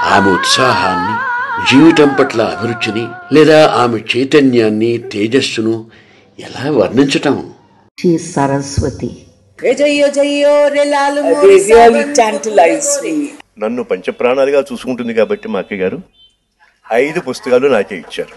ఆమె ఉత్సాహాన్ని జీవితం పట్ల అభిరుచిని లేదా ఆమె చైతన్యాన్ని తేజస్సును ఎలా వర్ణించటం షీ సరస్వతి జయ్యో జయ్యో రెలాలు They really tantalize me. నన్ను పంచప్రాణాలుగా చూసుకుంటుంది కాబట్టి మా అక్కయ్య గారు ఐదు పుస్తకాలు నాకే ఇచ్చారు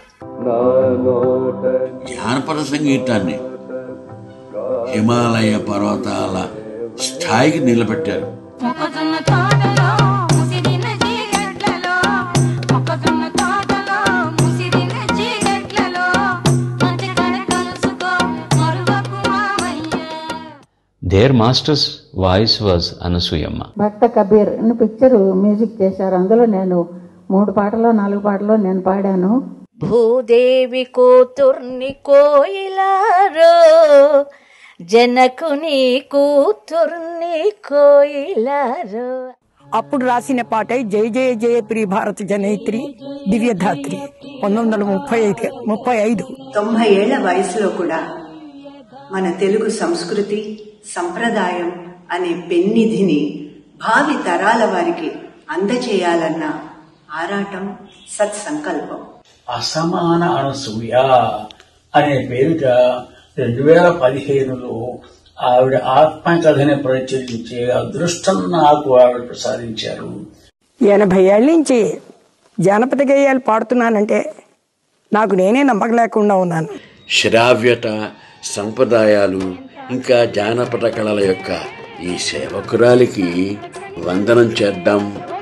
జానపద సంగీతాన్ని హిమాలయ పర్వతాల స్థాయికి నిలబెట్టారు మొక్కజొన్న తోటలో ముసిరిన చీకట్లలో మొక్కజొన్న తోటలో ముసిరిన చీకట్లలో మంచి కడ కలుసుకో మరువకు మామయ్య Their master's voice was Anasuyamma. భక్త కబీర్ అని పిక్చర్ మ్యూజిక్ చేశారు అందులో నేను మూడు పాటలో నాలుగు పాటలో నేను పాడాను భూదేవి కూతుర్ని కోయిలారో జనకుని కూతుర్ని కోయిలారో అప్పుడు రాసిన పాట జయ జయ జయ ప్రియ భారత జనయిత్రి దివ్యధాత్రి పంతొమ్మిది వందల ముప్పై ఐదు ముప్పై ఐదు తొంభై ఏళ్ల వయసులో కూడా మన తెలుగు సంస్కృతి సంప్రదాయం అనే పెన్నిధిని భావి తరాల వారికి అందచేయాలన్న ఆరాటం సత్సంకల్పం అసమాన అనసూయ అనే పేరిట రెండు వేల పదిహేనులో ఆవిడ ఆత్మకథని ప్రచురించే అదృష్టం నాకు ఆవిడ ప్రసాదించారు ఎనభై ఏళ్ళ నుంచి జానపద గేయాలు పాడుతున్నానంటే నాకు నేనే నమ్మకలేకుండా ఉన్నాను శ్రావ్యత సంప్రదాయాలు ఇంకా జానపద కళల యొక్క ఈ సేవకురాలికి వందనం చేద్దాం